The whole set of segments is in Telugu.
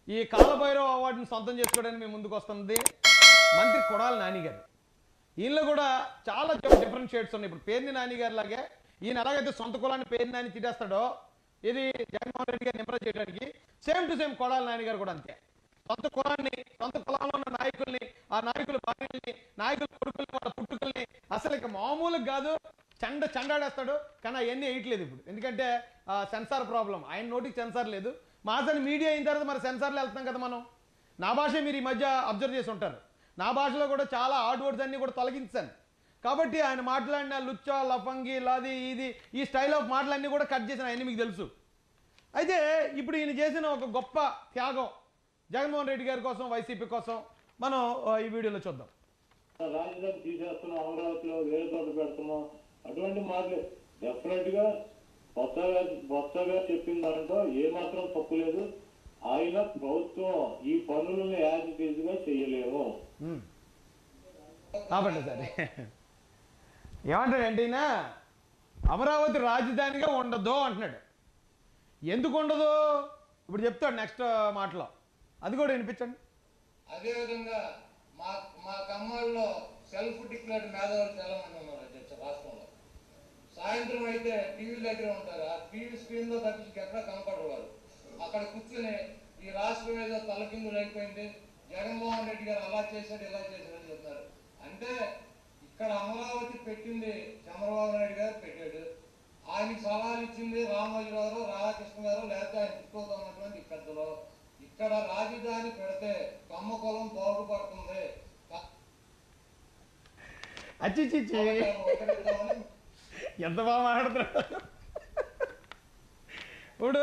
ఈ కాలభైరవ అవార్డుని సొంతం చేసుకోవడానికి మేము ముందుకు వస్తుంది మంత్రి కొడాలి నాని గారు ఈయనలో కూడా చాలా డిఫరెంట్ షేడ్స్ ఉన్నాయి ఇప్పుడు పేర్ని నాని గారి లాగే ఈయన ఎలాగైతే సొంత కులాన్ని పేర్ని నాని తిట్టేస్తాడో ఇది జగన్మోహన్ రెడ్డి గారిని ఇంప్రెస్ చేయడానికి same to same Kodali Nani గారు కూడా అంతే సొంత కులాన్ని సొంత కులంలో ఉన్న నాయకుల్ని ఆ నాయకుల భార్యల్ని నాయకుల కొడుకుల్ని వాళ్ళ పుట్టుకల్ని అసలు ఇక మామూలుగా కాదు చండ చండాడేస్తాడు కానీ అవన్నీ వేయట్లేదు ఇప్పుడు ఎందుకంటే ఆ, సెన్సార్ ప్రాబ్లం ఆయన నోటికి సెన్సార్ లేదు మాసని మీడియా అయిన తర్వాత మరి సెన్సార్లో వెళ్తాం కదా మనం నా భాష మీరు ఈ మధ్య అబ్జర్వ్ చేసి ఉంటారు నా భాషలో కూడా చాలా హార్డ్ వర్డ్స్ అన్ని కూడా తొలగించాను కాబట్టి ఆయన మాట్లాడిన లుచ్చా లఫంగి లాది ఇది ఈ స్టైల్ ఆఫ్ మాటలన్నీ కూడా కట్ చేసిన అవన్నీ మీకు తెలుసు అయితే ఇప్పుడు ఈయన చేసిన ఒక గొప్ప త్యాగం జగన్మోహన్ రెడ్డి గారి కోసం వైసీపీ కోసం మనం ఆ, ఈ వీడియోలో చూద్దాం రాజధాని తీసేస్తున్నాం అమరావతిలో వేరే చోట పెడుతున్నాం అటువంటి మాటలు డెఫినెట్ గా కొత్తగా కొత్తగా చెప్పిన దాంట్లో ఏ మాత్రం తప్పు లేదు ఆయన ప్రభుత్వం ఈ పనులను యాజ్ ఇట్ గా చేయలేము ఉమ్. ఆపండి సరే ఏమంటాడంటే ఈయన అమరావతి రాజధానిగా ఉండదు అంటున్నాడు ఎందుకు ఉండదు ఇప్పుడు చెప్తాడు నెక్స్ట్ మాటలో అది కూడా వినిపించండి అదేవిధంగా మా మా కమ్మాళ్ళలో సెల్ఫ్ డిక్లేర్డ్ మేధావులు చాలా మంది ఉన్నారు అధ్యక్ష రాష్ట్రంలో సాయంత్రం అయితే టీవీ దగ్గర ఉంటారు ఆ టీవీ స్క్రీన్ లో తప్పించి ఎక్కడ కనపడరు వారు అక్కడ కూర్చుని ఈ రాష్ట్రం ఏదో తలకిందులు అయిపోయింది జగన్మోహన్ రెడ్డి గారు అలా చేశాడు ఇలా చేశాడు అని చెప్తారు అంటే ఇక్కడ అమరావతి పెట్టింది చంద్రబాబు నాయుడు గారు పెట్టాడు ఆయనకి సలహాలు ఇచ్చింది రామోజీరావు గారు రాధాకృష్ణ గారు లేకపోతే ఆయన చుట్టూతో ఉన్నటువంటి పెద్దలు ఇక్కడ రాజధాని పెడితే కమ్మ కులం బాగుపడుతుంది అచ్చి చిచ్చి ఒకరిద్దామని ఎంత బాగా మాట్లాడుతున్నాడు ఇప్పుడు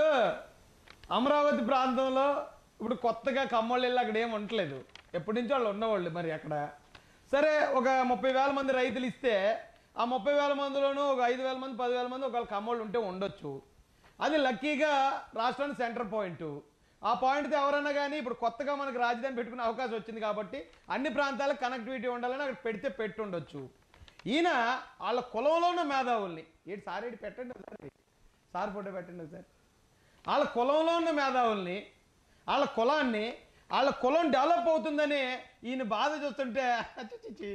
అమరావతి ప్రాంతంలో ఇప్పుడు కొత్తగా కమ్మోళ్ళు వెళ్ళి అక్కడ ఏం ఉండట్లేదు ఎప్పటి నుంచో వాళ్ళు ఉన్నవాళ్ళు మరి అక్కడ సరే ఒక ముప్పై వేల మంది రైతులు ఇస్తే ఆ ముప్పై వేల మందిలోనూ ఒక ఐదు వేల మంది పదివేల మంది ఒకవేళ కమ్మోళ్ళు ఉంటే ఉండొచ్చు అది లక్కీగా రాష్ట్రానికి సెంటర్ పాయింట్ ఆ పాయింట్తో ఎవరైనా కానీ ఇప్పుడు కొత్తగా మనకు రాజధాని పెట్టుకునే అవకాశం వచ్చింది కాబట్టి అన్ని ప్రాంతాలకు కనెక్టివిటీ ఉండాలని అక్కడ పెడితే పెట్టి ఉండొచ్చు ఈయన వాళ్ళ కులంలో ఉన్న మేధావుల్ని ఏంటి సార్ ఏంటి పెట్టండి ఒకసారి సార్ ఫోటో పెట్టండి ఒకసారి వాళ్ళ కులంలో ఉన్న మేధావుల్ని వాళ్ళ కులాన్ని వాళ్ళ కులం డెవలప్ అవుతుందని ఈయన బాధ చూస్తుంటే అచ్చి చిచ్చి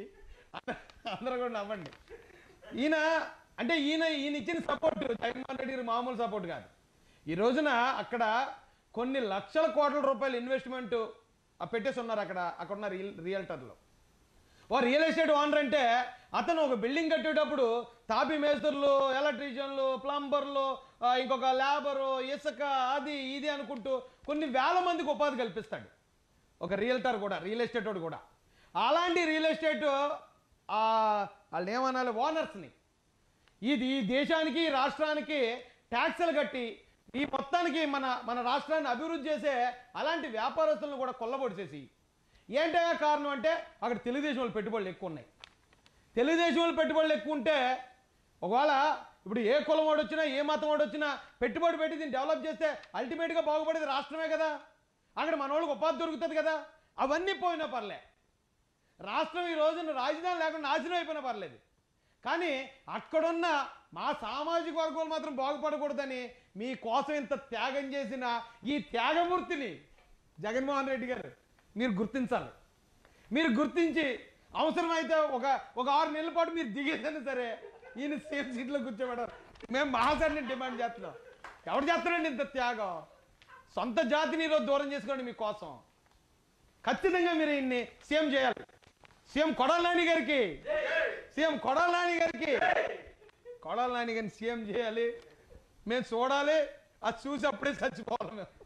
అందరూ కూడా నవ్వండి ఈయన అంటే ఈయన ఈయన ఇచ్చిన సపోర్ట్ జగన్మోహన్ రెడ్డి గారి మామూలు సపోర్ట్ కాదు ఈ రోజున అక్కడ కొన్ని లక్షల కోట్ల రూపాయల ఇన్వెస్ట్మెంట్ పెట్టేసి ఉన్నారు అక్కడ అక్కడ ఉన్న రియల్ రియల్టర్లో ఓ రియల్ ఎస్టేట్ ఓనర్ అంటే అతను ఒక బిల్డింగ్ కట్టేటప్పుడు తాపి మేస్త్రులు ఎలక్ట్రీషియన్లు ప్లంబర్లు ఆ, ఇంకొక లేబరు ఇసుక అది ఇది అనుకుంటూ కొన్ని వేల మందికి ఉపాధి కల్పిస్తాడు ఒక రియల్టర్ కూడా రియల్ ఎస్టేట్ వాడు కూడా అలాంటి రియల్ ఎస్టేట్ ఆ, వాళ్ళు ఏమనాలి ఓనర్స్ని ఇది ఈ దేశానికి ఈ రాష్ట్రానికి ట్యాక్సులు కట్టి ఈ మొత్తానికి మన మన రాష్ట్రాన్ని అభివృద్ధి చేసే అలాంటి వ్యాపారస్తులను కూడా కొల్లబొడిచేసి ఏంటయ్యా కారణం అంటే అక్కడ తెలుగుదేశం వాళ్ళు పెట్టుబడులు ఎక్కువ ఉన్నాయి తెలుగుదేశం వాళ్ళు పెట్టుబడులు ఎక్కువ ఉంటే ఒకవేళ ఇప్పుడు ఏ కులం వాడు వచ్చినా ఏ మతం వాడు వచ్చినా పెట్టుబడి పెట్టి దీన్ని డెవలప్ చేస్తే అల్టిమేట్గా బాగుపడేది రాష్ట్రమే కదా అక్కడ మన వాళ్ళకి ఉపాధి దొరుకుతుంది కదా అవన్నీ పోయినా పర్లే రాష్ట్రం ఈ రోజున రాజధాని లేకుండా నాశనం అయిపోయినా పర్లేదు కానీ అక్కడున్న మా సామాజిక వర్గాలు మాత్రం బాగుపడకూడదని మీ కోసం ఇంత త్యాగం చేసిన ఈ త్యాగమూర్తిని జగన్మోహన్ రెడ్డి గారు మీరు గుర్తించాలి మీరు గుర్తించి అవసరమైతే ఒక ఒక ఆరు నెలల పాటు మీరు దిగేసైనా సరే ఈయన సేఫ్ సీట్లో కూర్చోబెడరు మేము మహాసారిని డిమాండ్ చేస్తున్నాం ఎవరు చేస్తారండి ఇంత త్యాగం సొంత జాతిని ఈరోజు దూరం చేసుకోండి మీకోసం ఖచ్చితంగా మీరు ఈయన్ని సీఎం చేయాలి సీఎం కొడాల నాని గారికి సీఎం కొడాల నాని గారికి కొడాల నాని గారిని సీఎం చేయాలి మేము చూడాలి అది చూసి అప్పుడే చచ్చిపోవాలి మేము